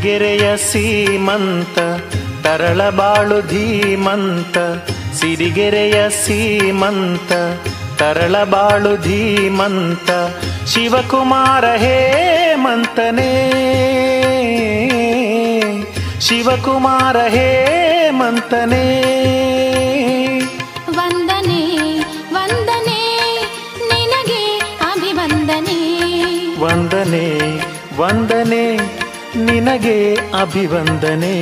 ಸಿರಿಗೆರೆಯ ಸೀಮಂತ ತರಳಬಾಳು ಧೀಮಂತ ಸಿರಿಗೆರೆಯ ಸೀಮಂತ ತರಳಬಾಳು ಧೀಮಂತ ಶಿವಕುಮಾರ ಹೇಮಂತನೇ ಶಿವಕುಮಾರ ಹೇಮಂತನೇ ವಂದನೆ ವಂದನೆ ನಿನಗೆ ಅಭಿವಂದನೆ ವಂದನೆ ವಂದನೆ ನಿನಗೆ ಅಭಿವಂದನೆ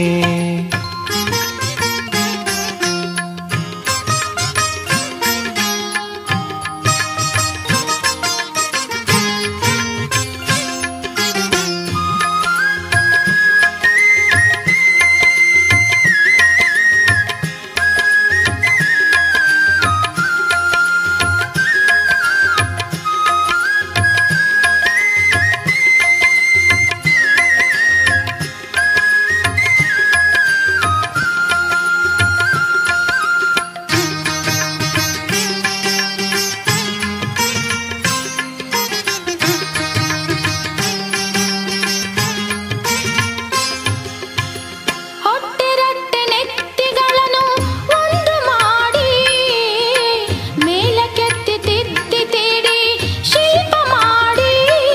ಹೊಟ್ಟೆರಟ್ಟೆ ನೆತ್ತಿಗಳನ್ನು ಒಂದು ಮಾಡಿ ಮೇಲಕ್ಕೆತ್ತಿ ತಿದ್ದಿ ತೀಡಿ ಶಿಲ್ಪ ಮಾಡಿ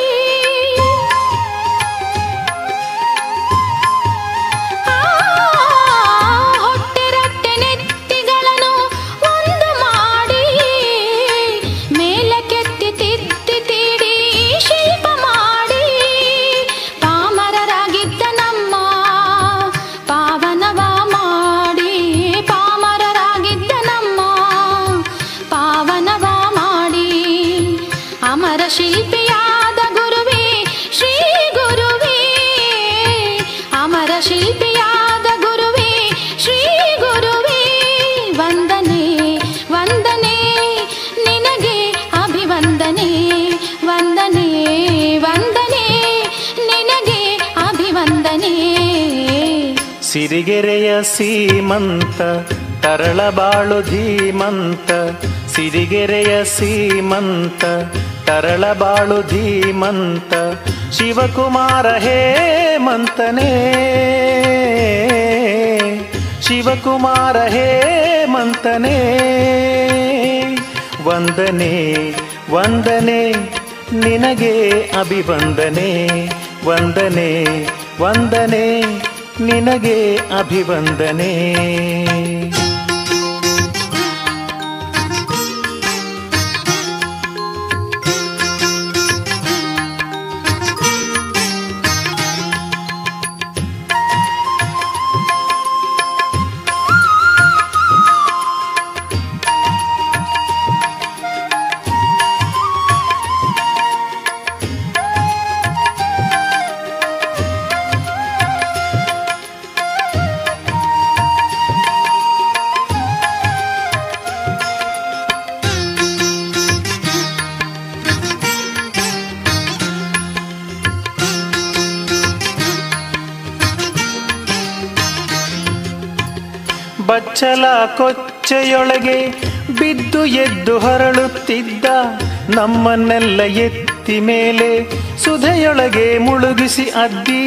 ಆ, ಹೊಟ್ಟೆರಟ್ಟೆ ನೆತ್ತಿಗಳನ್ನು ಒಂದು ಮಾಡಿ ಮೇಲಕ್ಕೆತ್ತಿ ತಿದ್ದಿ ತೀಡಿ ಶಿಲ್ಪ ಮಾಡಿ ಪಾಮರರಾಗಿದ್ದ ನಮ್ಮ ಪಾವನವ ಮಾಡಿ ಪಾಮರರಾಗಿದ್ದ ನಮ್ಮ ಪಾವನವ ಮಾಡಿ ಅಮರ ಶಿಲ್ಪಿಯಾದ ಗುರುವೇ ಶ್ರೀ ಗುರುವೇ ಅಮರ ಶಿಲ್ಪಿಯಾದ ಗುರುವೇ ಶ್ರೀ ಗುರುವೇ ವಂದನೆ ವಂದನೆ ನಿನಗೆ ಅಭಿವಂದನೆ ವಂದನೆ ವಂದನೆ ನಿನಗೆ ಅಭಿವಂದನೆ ಸಿರಿಗೆರೆಯ ಸೀಮಂತ ತರಳಬಾಳು ಧೀಮಂತ ಸಿರಿಗೆರೆಯ ಸೀಮಂತ ತರಳಬಾಳು ಧೀಮಂತ ಶಿವಕುಮಾರ ಹೇಮಂತನೇ ಶಿವಕುಮಾರ ಹೇಮಂತನೇ ವಂದನೆ ವಂದನೆ ನಿನಗೆ ಅಭಿವಂದನೆ ವಂದನೆ ವಂದನೆ ನಿನಗೆ ಅಭಿವಂದನೆ ಬಚ್ಚಲ ಕೊಚ್ಚೆಯೊಳಗೆ ಬಿದ್ದು ಎದ್ದು ಹೊರಳುತ್ತಿದ್ದ ನಮ್ಮನ್ನೆಲ್ಲ ಎತ್ತಿ ಮೇಲೆ ಸುಧೆಯೊಳಗೆ ಮುಳುಗಿಸಿ ಅದ್ದಿ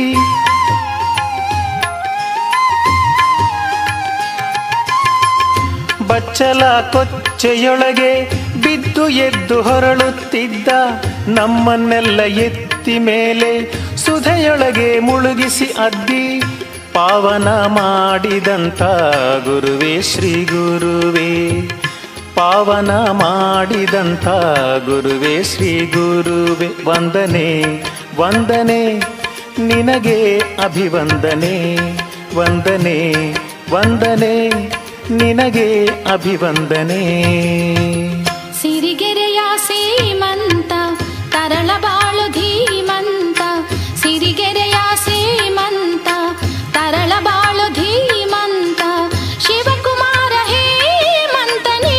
ಬಚ್ಚಲ ಕೊಚ್ಚೆಯೊಳಗೆ ಬಿದ್ದು ಎದ್ದು ಹೊರಳುತ್ತಿದ್ದ ನಮ್ಮನ್ನೆಲ್ಲ ಎತ್ತಿ ಮೇಲೆ ಸುಧೆಯೊಳಗೆ ಮುಳುಗಿಸಿ ಅದ್ದಿ ಪಾವನ ಮಾಡಿದಂತ ಗುರುವೇ ಶ್ರೀ ಗುರುವೇ ಪಾವನ ಮಾಡಿದಂತ ಗುರುವೇ ಶ್ರೀ ಗುರುವೇ ವಂದನೆ ವಂದನೆ ನಿನಗೆ ಅಭಿವಂದನೆ ವಂದನೆ ವಂದನೆ ನಿನಗೆ ಅಭಿವಂದನೆ ಸಿರಿಗೆರೆಯ ಸೀಮಂತ ತರಳಬಾಳು ಧೀಮಂತ ಸಿರಿಗೆರೆಯ ಸೀಮಂತ ತರಳಬಾಳು ಧೀಮಂತ ಶಿವಕುಮಾರ ಹೇಮಂತನೇ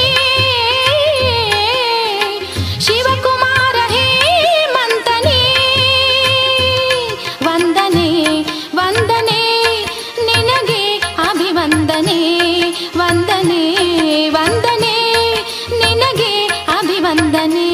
ಶಿವಕುಮಾರ ಹೇಮಂತನೇ ವಂದನೆ ವಂದನೆ ನಿನಗೆ ಅಭಿವಂದನೆ ವಂದನೆ ವಂದನೆ ನಿನಗೆ ಅಭಿವಂದನೆ